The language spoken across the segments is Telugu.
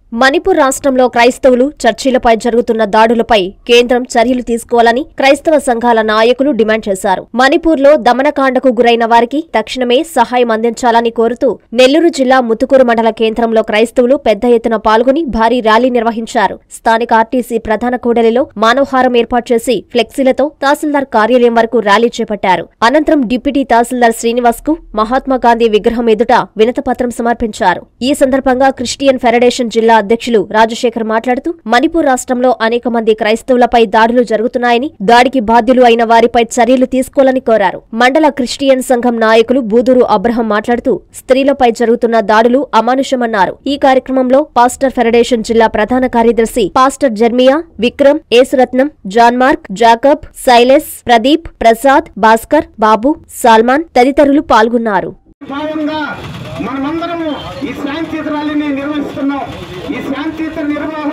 మణిపూర్ రాష్ట్రంలో క్రైస్తవులు చర్చిలపై జరుగుతున్న దాడులపై కేంద్రం చర్యలు తీసుకోవాలని క్రైస్తవ సంఘాల నాయకులు డిమాండ్ చేశారు మణిపూర్లో దమనకాండకు గురైన వారికి తక్షణమే సహాయం అందించాలని కోరుతూ నెల్లూరు జిల్లా ముతుకూరు మండల కేంద్రంలో క్రైస్తవులు పెద్ద ఎత్తున పాల్గొని భారీ ర్యాలీ నిర్వహించారు స్థానిక ఆర్టీసీ ప్రధాన కూడలిలో మానవహారం ఏర్పాటు చేసి ఫ్లెక్సీలతో తహసీల్దార్ కార్యాలయం వరకు ర్యాలీ చేపట్టారు అనంతరం డిప్యూటీ తహసీల్దార్ శ్రీనివాస్ కు మహాత్మా గాంధీ విగ్రహం ఎదుట వినతపత్రం సమర్పించారు ఈ సందర్భంగా క్రిస్టియన్ ఫెడరేషన్ జిల్లా అధ్యక్షులు రాజశేఖర్ మాట్లాడుతూ మణిపూర్ రాష్ట్రంలో అనేక మంది క్రైస్తవులపై దాడులు జరుగుతున్నాయని దాడికి బాధ్యులు అయిన వారిపై చర్యలు తీసుకోవాలని కోరారు మండల క్రిస్టియన్ సంఘం నాయకులు బూదూరు అబ్రహం మాట్లాడుతూ స్త్రీలపై జరుగుతున్న దాడులు అమానుషమన్నారు ఈ కార్యక్రమంలో పాస్టర్ ఫెడరేషన్ జిల్లా ప్రధాన కార్యదర్శి pastor Jeremiah Vikram Yesuratnam John Mark Jacob Silas Pradeep Prasad Bhaskar Babu Salman తదితరులు పాల్గొన్నారు భాగంగా మనమందరము ఈ శాంతియుత ర్యాలీని నిర్వహిస్తున్నాం ఈ శాంతియుత నిర్వహణ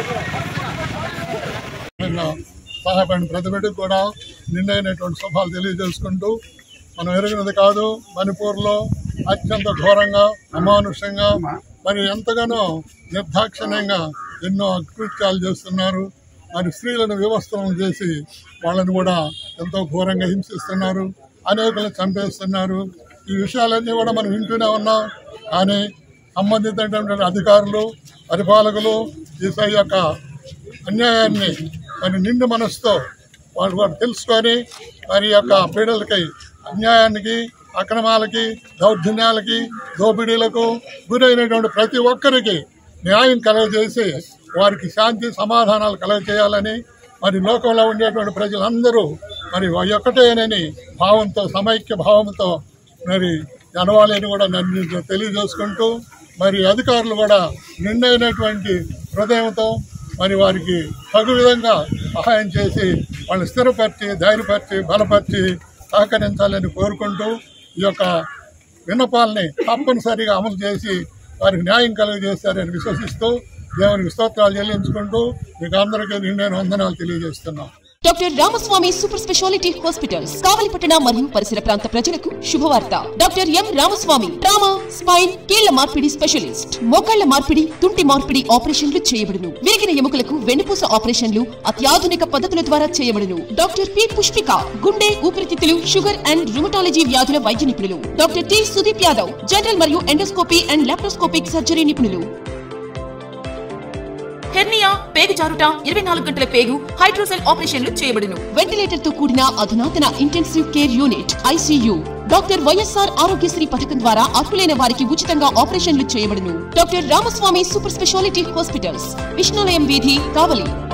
నిన్న సహాయపడిన ప్రతి బిడ్డకు కూడా నిండైనటువంటి శుభాలు తెలియజేసుకుంటూ మనం ఎరిగినది కాదు మణిపూర్లో అత్యంత ఘోరంగా అమానుషంగా మరి ఎంతగానో నిర్దాక్షిణ్యంగా ఎన్నో అకృత్యాలు చేస్తున్నారు మరి స్త్రీలను వ్యవస్థలను చేసి వాళ్ళని కూడా ఎంతో ఘోరంగా హింసిస్తున్నారు అనేకులను చంపేస్తున్నారు ఈ విషయాలన్నీ కూడా మనం వింటూనే ఉన్నాం కానీ సంబంధితమైనటువంటి అధికారులు పరిపాలకులు ఈ యొక్క అన్యాయాన్ని మరి నిండు మనసుతో వాళ్ళు కూడా తెలుసుకొని మరి యొక్క పీడలకి అన్యాయానికి అక్రమాలకి దౌర్జన్యాలకి దోపిడీలకు గురైనటువంటి ప్రతి ఒక్కరికి న్యాయం కలగజేసి వారికి శాంతి సమాధానాలు కలగజేయాలని మరి లోకంలో ఉండేటువంటి ప్రజలందరూ మరి ఒక్కటేనని భావంతో సమైక్య భావంతో మరి నడవాలని కూడా నన్ను తెలియజేసుకుంటూ మరి అధికారులు కూడా నిండైనటువంటి హృదయంతో మరి వారికి తగు విధంగా సహాయం చేసి వాళ్ళని స్థిరపరిచి ధైర్యపరిచి బలపరిచి సహకరించాలని కోరుకుంటూ ఈ యొక్క విన్నపాలని తప్పనిసరిగా అమలు చేసి వారికి న్యాయం కలుగజేస్తారని విశ్వసిస్తూ దేవునికి స్తోత్రాలు చెల్లించుకుంటూ మీకు అందరికీ నిండైన వందనాలు తెలియజేస్తున్నాం doctor Ramaswamy super speciality hospitals కావలిపట్టణ మరియు పరిసర ప్రాంత ప్రజలకు శుభవార్త doctor M Ramaswamy trauma spine కీళ్ల మార్పిడి స్పెషలిస్ట్ మోకాళ్ల మార్పిడి తుంటి మార్పిడి ఆపరేషన్లు చేయబడును విరిగిన ఎముకలకు వెన్నుపూస ఆపరేషన్లు అత్యాధునిక పద్ధతుల ద్వారా చేయబడును డాక్టర్ పి పుష్పిక గుండె ఊపిరితిత్తులు షుగర్ అండ్ రుమటాలజీ వ్యాధుల వైద్య నిపుణులు doctor T Sudeep Yadav general మరియు ఎండోస్కోపీ అండ్ లాప్రోస్కోపిక్ సర్జరీ నిపుణులు హెర్నియా పేగు జారుట ఇరవై నాలుగు గంటల పేగు హైడ్రోసెల్ ఆపరేషన్లు చేయబడును వెంటిలేటర్ తో కూడిన అధునాతన intensive care unit ICU doctor YSR Aarogyasri పథకం ద్వారా అర్హులైన వారికి ఉచితంగా ఆపరేషన్లు చేయబడును doctor Ramaswamy super speciality hospitals విష్ణులయం వీధి కావలి